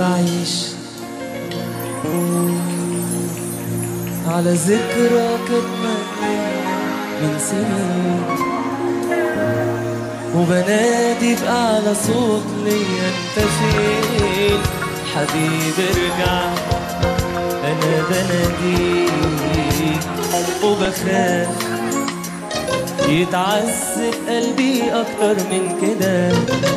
بعيش على ذكرى كانت من سنين وبنادي بأعلى صوت ليا انت فين حبيبي ارجع انا بناديك وبخاف يتعذب قلبي اكتر من كده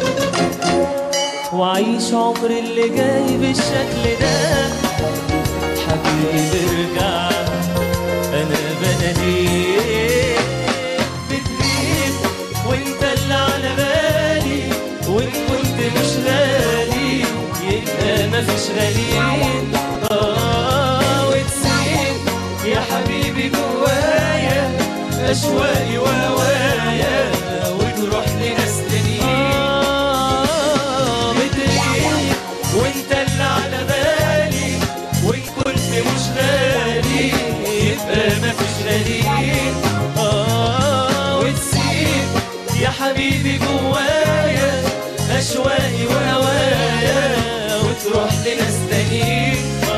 وعيش عمري اللي جاي بالشكل ده حبيبي ارجع انا بناديك بتغيب وانت اللي على بالي وان كنت مش غالي يبقى مفيش غاليين اه وتسيب يا حبيبي جوايا اشواقي وهوايا وتروح لناس تانيين آه بتغيب وانت اللي على بالي وان كنت مش غالي يبقى مفيش غاليين اه وتسيب يا حبيبي جوايا اشواقي وهوايا وتروح لناس تانيين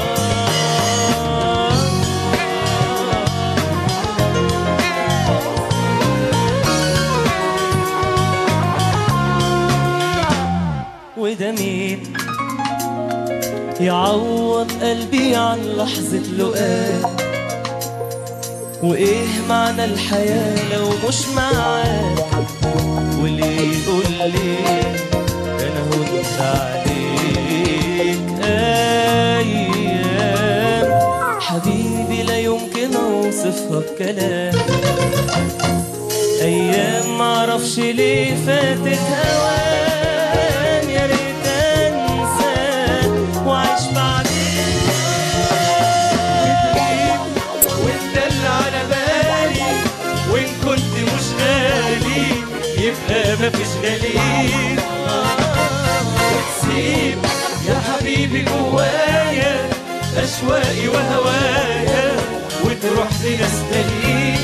آه وده مين يعوض قلبي عن لحظة لقاء وإيه معنى الحياة لو مش معاك وليه يقول لي أنا هنت عليك أيام حبيبي لا يمكن أوصفها بكلام أيام معرفش ليه فاتت هوان يا ريت أنسى وأعيش بعدين وانت اللي على بالي وان كنت مش غالي يبقى مفيش غاليين وتسيب يا حبيبي جوايا اشواقي وهوايا وتروح لناس تانيين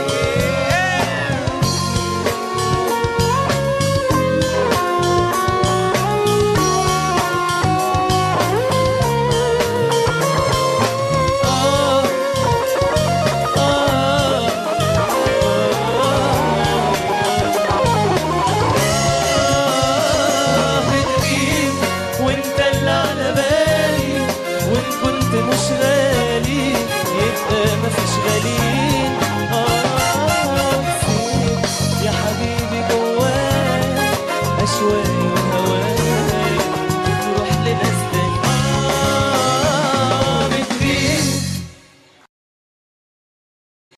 آه بتغيب وانت اللي على بالي وان كنت مش غالي يبقى مفيش غالي